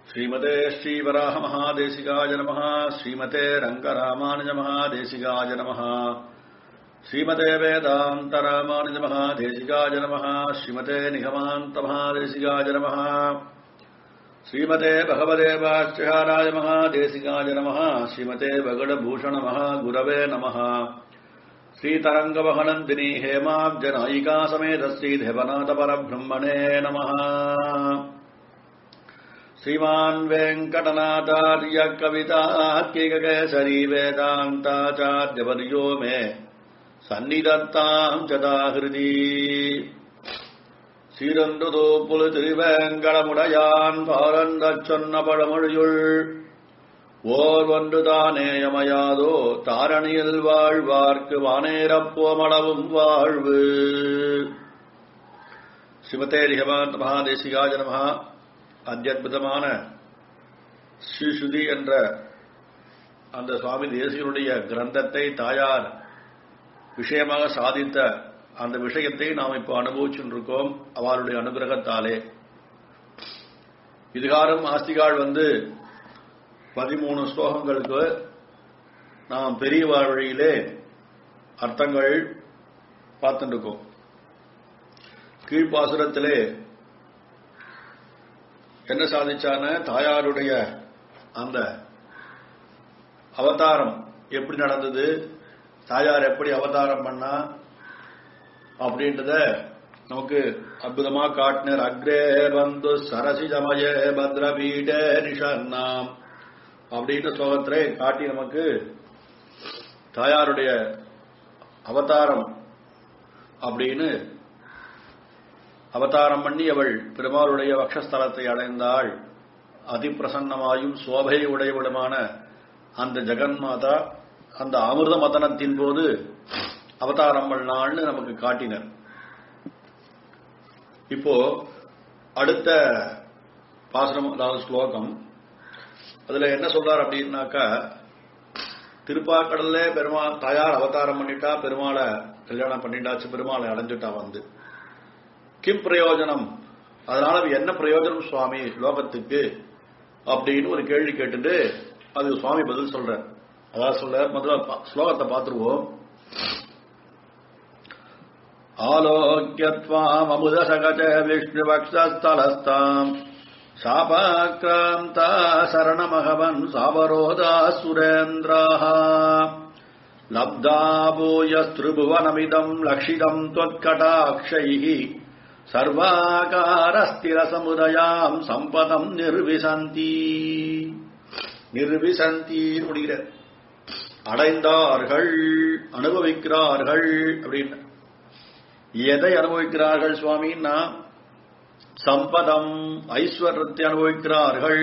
श्रीमते श्रीवराहमहादेशिकाय नमः श्रीमते रङ्गरामानुजमहादेशिकाय नमः श्रीमते वेदान्तरामानुजमहादेशिकाय नमः श्रीमते निगमान्तमहादेशिकाय नमः श्रीमते भगवते वाच्यहाराय महादेशिकाय नमः श्रीमते भगडभूषणमहागुरवे नमः श्रीतरङ्गवहनन्दिनी हेमाब्जनायिका समेत श्रीदेवनाथपरब्रह्मणे नमः श्रीमान् वेङ्कटनाथार्य कवितात्मिककेसरी वेदान्ताचार्यवर्यो मे सन्निधत्ताम् चदाहृதி சீரன்று புலு திருவேங்கடமுடையான் பாரந்தச் சொன்ன பழமொழியுள் ஓர் ஒன்று தானேயமையாதோ தாரணியில் வாழ்வார்க்கு வானேரப்போமளவும் வாழ்வு ஸ்ரீமதே ரிஹமாந்த் மகாதேசிகாஜ நமஹா அத்தியுதமான ஸ்ரீசுதி என்ற அந்த சுவாமி தேசியனுடைய கிரந்தத்தை தாயார் விஷயமாக சாதித்த அந்த விஷயத்தை நாம் இப்போ அனுபவிச்சுருக்கோம் அவருடைய அனுகிரகத்தாலே இதுகாரம் ஆஸ்திகால் வந்து பதிமூணு ஸ்லோகங்களுக்கு நாம் பெரிய வழியிலே அர்த்தங்கள் பார்த்துருக்கோம் கீழ்ப்பாசுரத்திலே என்ன சாதிச்சான தாயாருடைய அந்த அவதாரம் எப்படி நடந்தது தாயார் எப்படி அவதாரம் பண்ணா அப்படின்றத நமக்கு அற்புதமா காட்டினர் அக்ரே வந்து சரசிஜமய பத்ரபீட நிஷன்னாம் அப்படின்ற ஸ்லோகத்திலே காட்டி நமக்கு தாயாருடைய அவதாரம் அப்படின்னு அவதாரம் பண்ணி அவள் பெருமாளுடைய வக்ஷஸ்தலத்தை அடைந்தாள் அதிப்பிரசன்னமாயும் சோபை உடையவளுமான அந்த ஜெகன்மாதா அந்த அமிர்த மதனத்தின் போது அவதாரம் பண்ணாள்னு நமக்கு காட்டினர் இப்போ அடுத்த பாசனம் அதாவது ஸ்லோகம் அதுல என்ன சொல்றார் அப்படின்னாக்கா திருப்பாக்கடல்ல பெருமாள் தாயார் அவதாரம் பண்ணிட்டா பெருமாளை கல்யாணம் பண்ணிட்டாச்சு பெருமாளை அடைஞ்சிட்டா வந்து கிம் பிரயோஜனம் அதனால என்ன பிரயோஜனம் சுவாமி லோகத்துக்கு அப்படின்னு ஒரு கேள்வி கேட்டுட்டு அது சுவாமி பதில் சொல்ற அதாவது சொல்ற முதல்ல ஸ்லோகத்தை பார்த்துருவோம் ஆலோக்கியத்வாமமுதசகஜ விஷ்ணுவக்ஷஸ்தலஸ்தாம் சாபாக்ராந்தா சரணமகவன் சாவரோதா சுரேந்திராः லப்தா பூயஸ்திருபுவனமிதம் லக்ஷிதம் त्वत्कटाक्षैः சர்வாகாரஸ்திரசமுதயாம் சம்பதம் நிர்விசந்தி நிர்விசந்தி முடிகிற அடைந்தார்கள் அனுபவிக்கிறார்கள் அப்படின்னு எதை அனுபவிக்கிறார்கள் சுவாமின்னா சம்பதம் ஐஸ்வர்யத்தை அனுபவிக்கிறார்கள்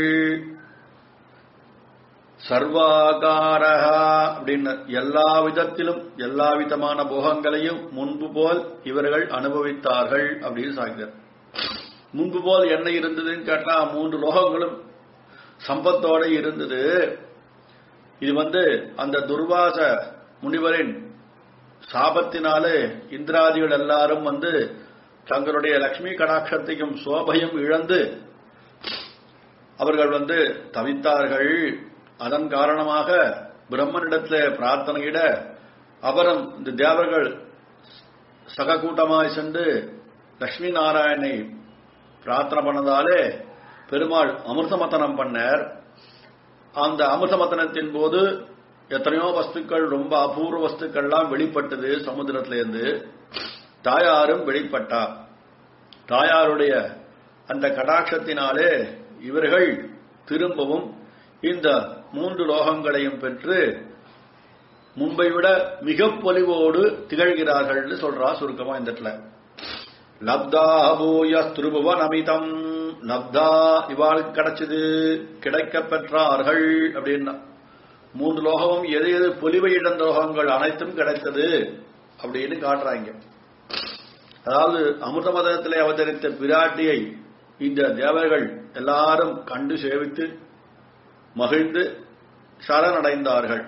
சர்வாகார அப்படின்னு எல்லா விதத்திலும் எல்லா விதமான போகங்களையும் முன்பு போல் இவர்கள் அனுபவித்தார்கள் அப்படின்னு சாகிறார் முன்பு போல் என்ன இருந்ததுன்னு கேட்டா மூன்று லோகங்களும் சம்பத்தோட இருந்தது இது வந்து அந்த துர்வாச முனிவரின் சாபத்தினாலே இந்திராதிகள் எல்லாரும் வந்து தங்களுடைய லக்ஷ்மி கடாட்சத்தையும் சோபையும் இழந்து அவர்கள் வந்து தவித்தார்கள் அதன் காரணமாக பிரம்மனிடத்தில் பிரார்த்தனையிட அவரும் இந்த தேவர்கள் சகக்கூட்டமாய் சென்று லட்சுமி நாராயணனை பிரார்த்தனை பண்ணதாலே பெருமாள் அமிர்தமத்தனம் பண்ணார் அந்த அமிர்தமத்தனத்தின் போது எத்தனையோ வஸ்துக்கள் ரொம்ப அபூர்வ வஸ்துக்கள்லாம் வெளிப்பட்டது சமுத்திரத்திலிருந்து தாயாரும் வெளிப்பட்டா தாயாருடைய அந்த கடாட்சத்தினாலே இவர்கள் திரும்பவும் இந்த மூன்று லோகங்களையும் பெற்று முன்பை விட மிக பொலிவோடு திகழ்கிறார்கள் சொல்றா சுருக்கமா இந்த இடத்துல லப்தா பூயஸ்திருபுவன் அமிதம் லப்தா இவாளுக்கு கிடைச்சது கிடைக்க பெற்றார்கள் அப்படின்னா மூன்று லோகமும் எது எது பொலிவை இழந்த லோகங்கள் அனைத்தும் கிடைத்தது அப்படின்னு காட்டுறாங்க அதாவது அமிர்த மதத்திலே அவதரித்த பிராட்டியை இந்த தேவர்கள் எல்லாரும் கண்டு சேவித்து மகிழ்ந்து சரணடைந்தார்கள்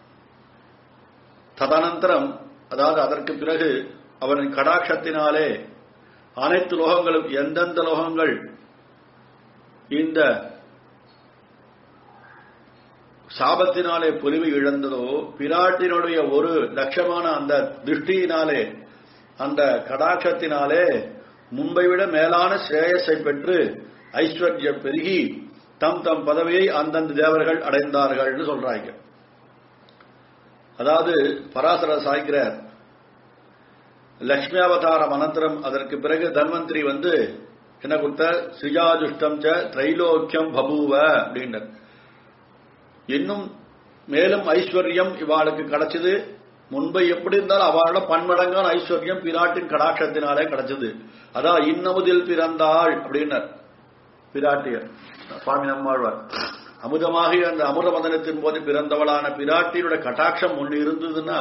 ததனந்தரம் அதாவது அதற்கு பிறகு அவரின் கடாட்சத்தினாலே அனைத்து லோகங்களும் எந்தெந்த லோகங்கள் இந்த சாபத்தினாலே பொலிவு இழந்ததோ பிராட்டினுடைய ஒரு லட்சமான அந்த திருஷ்டியினாலே அந்த கடாட்சத்தினாலே முன்பை விட மேலான ஸ்ரேயஸை பெற்று ஐஸ்வர்யம் பெருகி தம் தம் பதவியை அந்தந்த தேவர்கள் அடைந்தார்கள்னு சொல்றாங்க அதாவது பராசர சாய்கிறார் லட்சுமி அவதாரம் அனந்தரம் அதற்கு பிறகு தன்வந்திரி வந்து என்ன கொடுத்த ஸ்ரீஜாதுஷ்டம் ச திரைலோக்கியம் பபூவ அப்படின்றார் இன்னும் மேலும் ஐஸ்வர்யம் இவாளுக்கு கிடைச்சது முன்பை எப்படி இருந்தாலும் அவளோட பன்மடங்கான ஐஸ்வர்யம் பிராட்டின் கடாட்சத்தினாலே கிடைச்சது அதான் இன்னமுதில் பிறந்தாள் அப்படின்னார் பிராட்டியர் சுவாமி நம்மாழ்வார் அமுதமாகிய அந்த அமுத மதனத்தின் போது பிறந்தவளான பிராட்டியுடைய கட்டாட்சம் ஒன்று இருந்ததுன்னா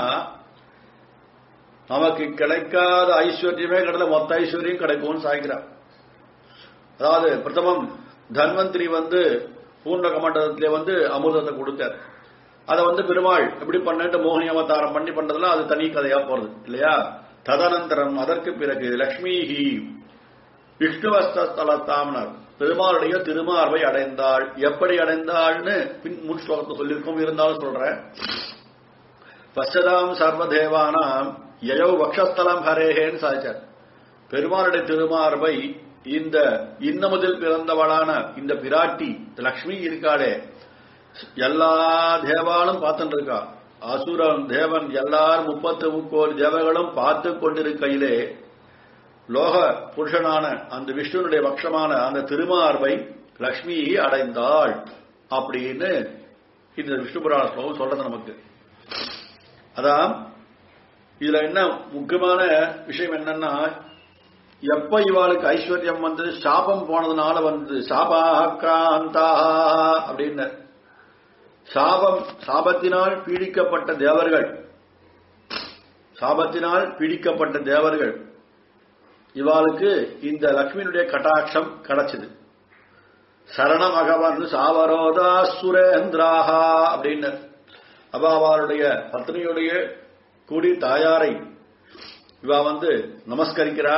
நமக்கு கிடைக்காத ஐஸ்வர்யமே கிடைல மொத்த ஐஸ்வர்யம் கிடைக்கும்னு சாய்க்கிறார் அதாவது பிரதமம் தன்வந்திரி வந்து பூர்ணக மண்டலத்திலே வந்து அமுதத்தை கொடுத்தார் அதை வந்து பெருமாள் எப்படி பண்ணிட்டு மோகினி அவதாரம் பண்ணி பண்றதுல அது தனி கதையா போறது இல்லையா ததனந்தரம் அதற்கு பிறகு லக்ஷ்மிஹி விஷ்ணுவஸ்தலத்தாமனர் பெருமாளுடைய திருமார்பை அடைந்தாள் எப்படி அடைந்தாள்னு பின் முன் ஸ்லோகத்தை சொல்லியிருக்கோம் இருந்தாலும் சொல்றேன் பச்சதாம் சர்வதேவானாம் யயோ வக்ஷஸ்தலம் ஹரேஹேன்னு சாதிச்சார் பெருமாளுடைய திருமார்பை இந்த இன்னமுதில் பிறந்தவளான இந்த பிராட்டி லக்ஷ்மி இருக்காளே எல்லா தேவாலும் பார்த்துட்டு இருக்கா அசுரன் தேவன் எல்லாரும் முப்பத்து முக்கோடி தேவர்களும் பார்த்து கொண்டிருக்கையிலே லோக புருஷனான அந்த விஷ்ணுனுடைய பட்சமான அந்த திருமார்பை லக்ஷ்மி அடைந்தாள் அப்படின்னு இந்த விஷ்ணு புராண ஸ்லோகம் சொல்றது நமக்கு அதான் இதுல என்ன முக்கியமான விஷயம் என்னன்னா எப்ப இவாளுக்கு ஐஸ்வர்யம் வந்தது சாபம் போனதுனால வந்து சாபாக்காந்தா அப்படின்னு சாபம் சாபத்தினால் பீடிக்கப்பட்ட தேவர்கள் சாபத்தினால் பீடிக்கப்பட்ட தேவர்கள் இவாளுக்கு இந்த லக்ஷ்மியினுடைய கட்டாட்சம் கிடைச்சது சரணமகவன் சாவரோதா சுரேந்திராஹா அப்படின்னு அவ அவளுடைய பத்னியுடைய கூடி தாயாரை இவ வந்து நமஸ்கரிக்கிறா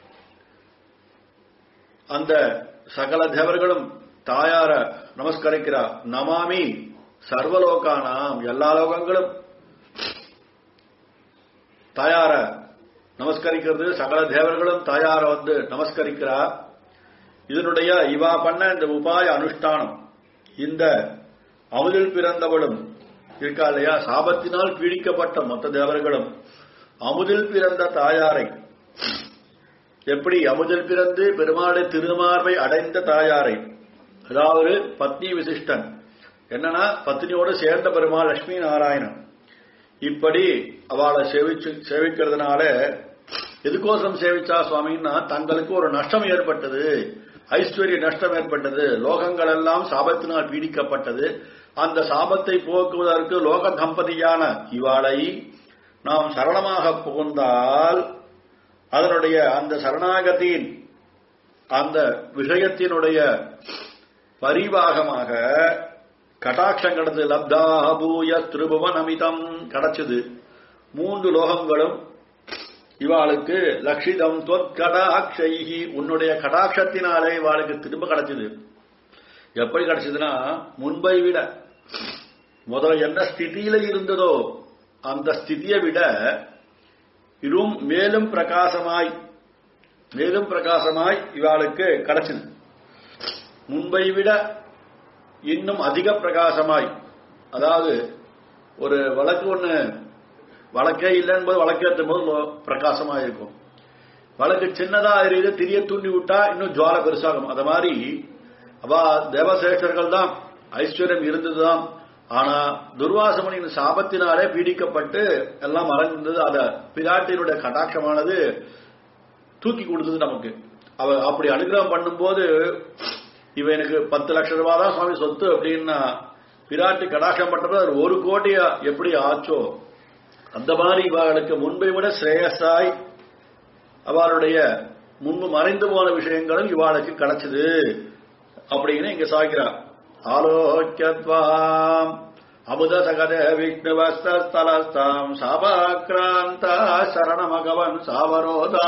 அந்த சகல தேவர்களும் தாயார நமஸ்கரிக்கிறா நமாமி சர்வலோகானாம் எல்லா லோகங்களும் தாயார நமஸ்கரிக்கிறது சகல தேவர்களும் தாயார வந்து நமஸ்கரிக்கிறா இதனுடைய இவா பண்ண இந்த உபாய அனுஷ்டானம் இந்த அமுதில் பிறந்தவளும் இருக்கா இல்லையா சாபத்தினால் பீடிக்கப்பட்ட மொத்த தேவர்களும் அமுதில் பிறந்த தாயாரை எப்படி அமுதில் பிறந்து பெருமாளுடைய திருமார்பை அடைந்த தாயாரை அதாவது பத்னி விசிஷ்டன் என்னன்னா பத்னியோடு சேர்ந்த பெருமாள் லட்சுமி நாராயணன் இப்படி அவளை சேவிச்சு சேவிக்கிறதுனால எதுக்கோசரம் சேவிச்சா சுவாமின்னா தங்களுக்கு ஒரு நஷ்டம் ஏற்பட்டது ஐஸ்வர்ய நஷ்டம் ஏற்பட்டது லோகங்கள் எல்லாம் சாபத்தினால் பீடிக்கப்பட்டது அந்த சாபத்தை போக்குவதற்கு லோக தம்பதியான இவாளை நாம் சரணமாக புகுந்தால் அதனுடைய அந்த சரணாகத்தின் அந்த விஷயத்தினுடைய பரிவாகமாக கட்டாட்சம் கடந்து லப்தாக பூய திருபுவன் அமிதம் கிடைச்சது மூன்று லோகங்களும் இவாளுக்கு லட்சிதம் தொற்கடாட்சைகி உன்னுடைய கடாட்சத்தினாலே இவாளுக்கு திரும்ப கிடைச்சது எப்படி கிடைச்சதுன்னா முன்பை விட முதல்ல என்ன ஸ்திதியில இருந்ததோ அந்த ஸ்திதியை விட இரும் மேலும் பிரகாசமாய் மேலும் பிரகாசமாய் இவாளுக்கு கிடைச்சது முன்பை விட இன்னும் அதிக பிரகாசமாய் அதாவது ஒரு வழக்கு ஒண்ணு வழக்கே இல்லைன்னு வழக்கேற்றும் போது பிரகாசமா இருக்கும் வழக்கு சின்னதா எரியுது திரிய தூண்டி விட்டா இன்னும் ஜுவால பெருசாகும் அது மாதிரி அவ தேவசேஷர்கள் தான் ஐஸ்வர்யம் இருந்ததுதான் ஆனா துர்வாசமனின் சாபத்தினாலே பீடிக்கப்பட்டு எல்லாம் மறைந்தது அத பிராட்டியினுடைய கடாட்சமானது தூக்கி கொடுத்தது நமக்கு அவ அப்படி அனுகிரகம் பண்ணும்போது இவ எனக்கு பத்து லட்சம் ரூபாய் தான் சுவாமி சொத்து அப்படின்னா பிராட்டி கடாட்சம் பண்றது அது ஒரு கோடியா எப்படி ஆச்சோ அந்த மாதிரி இவர்களுக்கு முன்பை விட ஸ்ரேயஸாய் அவளுடைய முன்பு மறைந்து போன விஷயங்களும் இவாளுக்கு கிடைச்சது அப்படின்னு இங்க சாய்க்கிறார் ஆலோக்கியத்வாம் அமுத சகத விஷ்ணுவஸ்தலஸ்தாம் சாபாக்ராந்தா சரணமகவன் சாவரோதா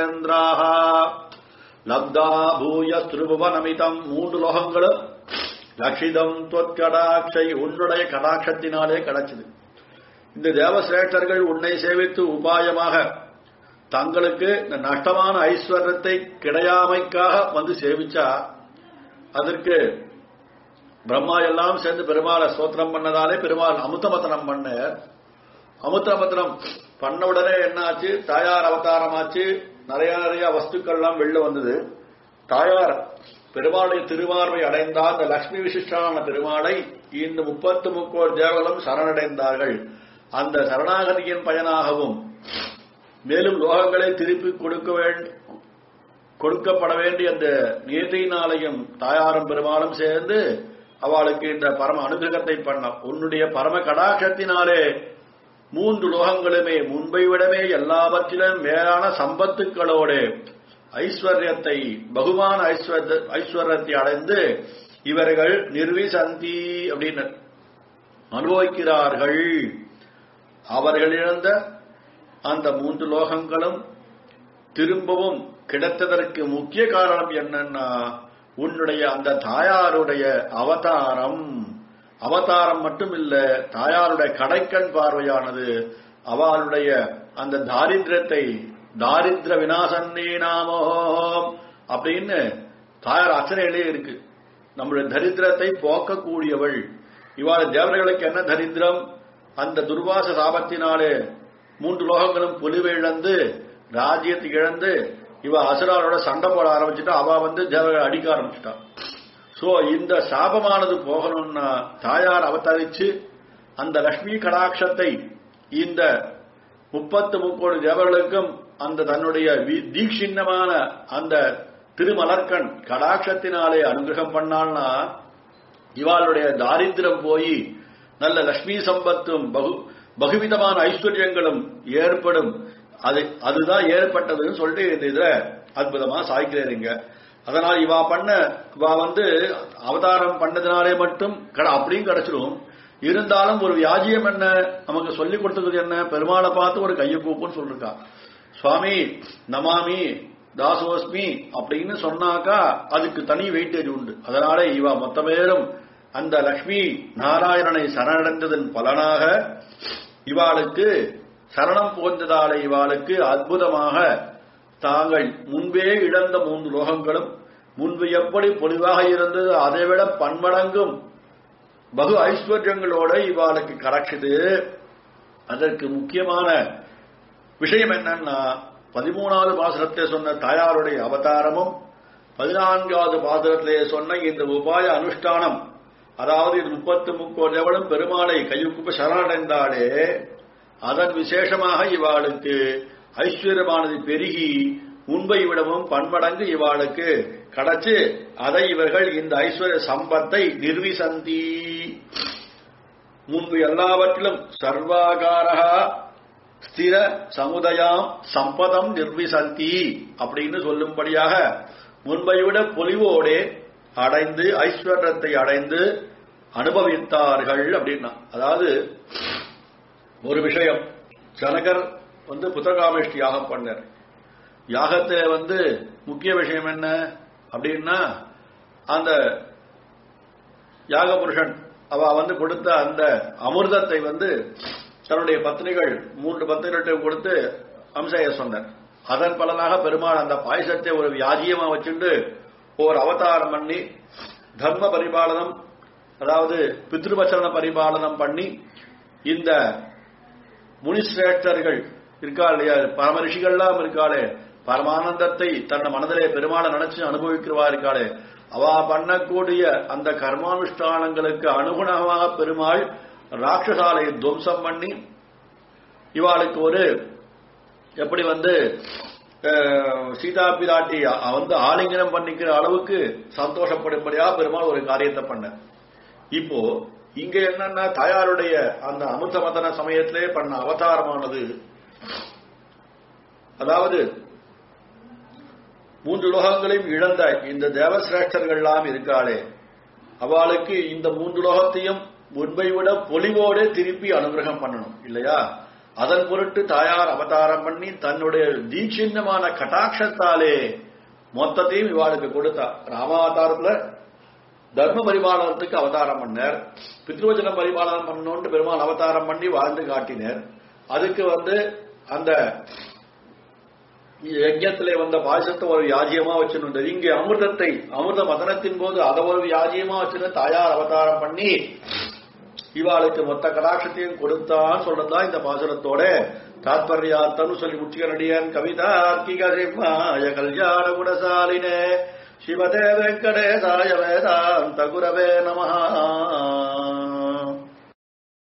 சுரேந்திராஹா லப்தா பூய திருபுவனமிதம் மூன்று லோகங்களும் லட்சிதம் தொற்கடாட்சை உன்னுடைய கடாட்சத்தினாலே கிடைச்சது இந்த தேவசிரேஷ்டர்கள் உன்னை சேவித்து உபாயமாக தங்களுக்கு இந்த நஷ்டமான ஐஸ்வர்யத்தை கிடையாமைக்காக வந்து சேவிச்சா அதற்கு பிரம்மா எல்லாம் சேர்ந்து பெருமாளை ஸ்தோத்திரம் பண்ணதாலே பெருமாள் அமுத்தமத்தனம் பண்ண அமுத்தமத்தனம் பண்ண உடனே என்னாச்சு தாயார் அவதாரமாச்சு நிறைய நிறைய வஸ்துக்கள்லாம் வெளில வந்தது தாயார் பெருமாளை திருவார்வை அடைந்தார் அந்த லட்சுமி விசிஷ்டான பெருமாளை இந்த முப்பத்து முக்கோர் தேவர்களும் சரணடைந்தார்கள் அந்த சரணாகதியின் பயனாகவும் மேலும் லோகங்களை திருப்பி கொடுக்க வேண்டும் கொடுக்கப்பட வேண்டிய அந்த நியதியினாலையும் தாயாரும் பெருமாளும் சேர்ந்து அவளுக்கு இந்த பரம அனுகிரகத்தை பண்ண உன்னுடைய பரம கடாட்சத்தினாலே மூன்று லோகங்களுமே முன்பை விடமே எல்லாவற்றிலும் மேலான சம்பத்துக்களோடு ஐஸ்வர்யத்தை பகுமான ஐஸ்வர்ய ஐஸ்வர்யத்தை அடைந்து இவர்கள் நிர்விசந்தி அப்படின்னு அனுபவிக்கிறார்கள் அவர்கள் இழந்த அந்த மூன்று லோகங்களும் திரும்பவும் கிடைத்ததற்கு முக்கிய காரணம் என்னன்னா உன்னுடைய அந்த தாயாருடைய அவதாரம் அவதாரம் மட்டும் இல்ல தாயாருடைய கடைக்கண் பார்வையானது அவளுடைய அந்த தாரித்திரத்தை தாரித்திர விநாசன்னே நாமோம் அப்படின்னு தாயார் அச்சனையிலே இருக்கு நம்முடைய தரித்திரத்தை போக்கக்கூடியவள் இவ்வாறு தேவர்களுக்கு என்ன தரித்திரம் அந்த துர்வாச சாபத்தினாலே மூன்று லோகங்களும் பொலிவை இழந்து ராஜ்யத்தை இழந்து இவ அசுராரோட சண்டை போட ஆரம்பிச்சுட்டா அவ வந்து தேவர்கள் அடிக்க ஆரம்பிச்சுட்டா சோ இந்த சாபமானது போகணும்னா தாயார் அவதரிச்சு அந்த லட்சுமி கடாட்சத்தை இந்த முப்பத்து முக்கோடி தேவர்களுக்கும் அந்த தன்னுடைய வி- தீக்ஷின்னமான அந்த திருமலர்கண் கடாட்சத்தினாலே அனுகிரகம் பண்ணாள்னா இவாளுடைய தாரித்திரம் போய் நல்ல லட்சுமி சம்பத்தும் பகு பகுவிதமான ஐஸ்வர்யங்களும் ஏற்படும் அது அதுதான் ஏற்பட்டதுன்னு சொல்லிட்டு இந்த இதுல அற்புதமா சாய்க்கிறீங்க அதனால் இவா பண்ண இவா வந்து அவதாரம் பண்ணதுனாலே மட்டும் கட அப்படியும் கிடைச்சிடும் இருந்தாலும் ஒரு வியாஜியம் என்ன நமக்கு சொல்லி கொடுத்தது என்ன பெருமாளை பார்த்து ஒரு கையை கூப்புன்னு சொல்லிருக்கா சுவாமி நமாமி தாசோஸ்மி அப்படின்னு சொன்னாக்கா அதுக்கு தனி வெயிட்டேஜ் உண்டு அதனால இவா மொத்த பேரும் அந்த லக்ஷ்மி நாராயணனை சரணடைந்ததன் பலனாக இவாளுக்கு சரணம் போன்றதாலே இவாளுக்கு அற்புதமாக தாங்கள் முன்பே இழந்த மூன்று லோகங்களும் முன்பு எப்படி பொலிவாக இருந்தது அதைவிட பன்மடங்கும் பகு ஐஸ்வர்யங்களோட இவாளுக்கு கிடைச்சது அதற்கு முக்கியமான விஷயம் என்னன்னா பதிமூணாவது பாசுரத்திலே சொன்ன தாயாருடைய அவதாரமும் பதினான்காவது பாசுரத்திலே சொன்ன இந்த உபாய அனுஷ்டானம் அதாவது இது முப்பத்து முக்கோர் எவளும் பெருமாளை கையுக்குப்ப சரணடைந்தாலே அதன் விசேஷமாக இவாளுக்கு ஐஸ்வர்யமானது பெருகி முன்பை விடவும் பன்மடங்கு இவாளுக்கு கிடைச்சு அதை இவர்கள் இந்த ஐஸ்வர்ய சம்பத்தை நிர்விசந்தி முன்பு எல்லாவற்றிலும் சர்வாகாரா ஸ்திர சமுதயாம் சம்பதம் நிர்விசந்தி அப்படின்னு சொல்லும்படியாக முன்பை விட பொலிவோடே அடைந்து ஐஸ்வர்யத்தை அடைந்து அனுபவித்தார்கள் அப்படின்னா அதாவது ஒரு விஷயம் ஜனகர் வந்து புத்தகாமேஷ்டி யாகம் பண்ணார் யாகத்துல வந்து முக்கிய விஷயம் என்ன அப்படின்னா அந்த யாக புருஷன் அவ வந்து கொடுத்த அந்த அமிர்தத்தை வந்து தன்னுடைய பத்னிகள் மூன்று பத்னிகள்கிட்ட கொடுத்து அம்சைய சொன்னார் அதன் பலனாக பெருமாள் அந்த பாயசத்தை ஒரு வியாஜியமா வச்சுண்டு ஒரு அவதாரம் பண்ணி தர்ம பரிபாலனம் அதாவது பித்ருவச்சரண பரிபாலனம் பண்ணி இந்த முனிசிரேஷ்டர்கள் இருக்கா இல்லையா பரம ரிஷிகள்லாம் இருக்காளே பரமானந்தத்தை தன்னை மனதிலே பெருமாளை நினைச்சு அனுபவிக்கிறவா இருக்காளே அவ பண்ணக்கூடிய அந்த கர்மானுஷ்டானங்களுக்கு அனுகுணமாக பெருமாள் ராட்சசாலை துவம்சம் பண்ணி இவாளுக்கு ஒரு எப்படி வந்து அஹ், சீதா பிராட்டி அ- வந்து ஆலிங்கனம் பண்ணிக்கிற அளவுக்கு சந்தோஷப்படும்படியா பெருமாள் ஒரு காரியத்தை பண்ண இப்போ இங்க என்னன்னா தாயாருடைய அந்த அமிர்தமதன சமயத்திலே பண்ண அவதாரமானது அதாவது மூன்று லோகங்களையும் இழந்த இந்த தேவசிரேஷ்டர்கள்லாம் இருக்காளே அவளுக்கு இந்த மூன்று லோகத்தையும் முன்பை விட பொலிவோடு திருப்பி அனுகிரகம் பண்ணணும் இல்லையா அதன் பொருட்டு தாயார் அவதாரம் பண்ணி தன்னுடைய தர்ம பரிபாலனத்துக்கு அவதாரம் பண்ணார் பித்ருவச்சன பரிபாலனம் பண்ணோன்ட்டு பெருமாள் அவதாரம் பண்ணி வாழ்ந்து காட்டினார் அதுக்கு வந்து அந்த யஜ்யத்திலே வந்த பாயசத்தை ஒரு யாஜியமா வச்சுன்னு இங்கே அமிர்தத்தை அமிர்த மதனத்தின் போது அதை ஒரு யாஜியமா வச்சுன்னு தாயார் அவதாரம் பண்ணி இவாளுக்கு மொத்த கடாட்சத்தையும் கொடுத்தான் சொல்றதுதான் இந்த பாசுரத்தோட தாத்பர்யார்த்தம் சொல்லி முற்றிய நடிகன் கவிதார்க்கிக சிம்மாய கல்யாண குணசாலினே சிவதே வெங்கடேசாய வேதாந்த குரவே நமஹா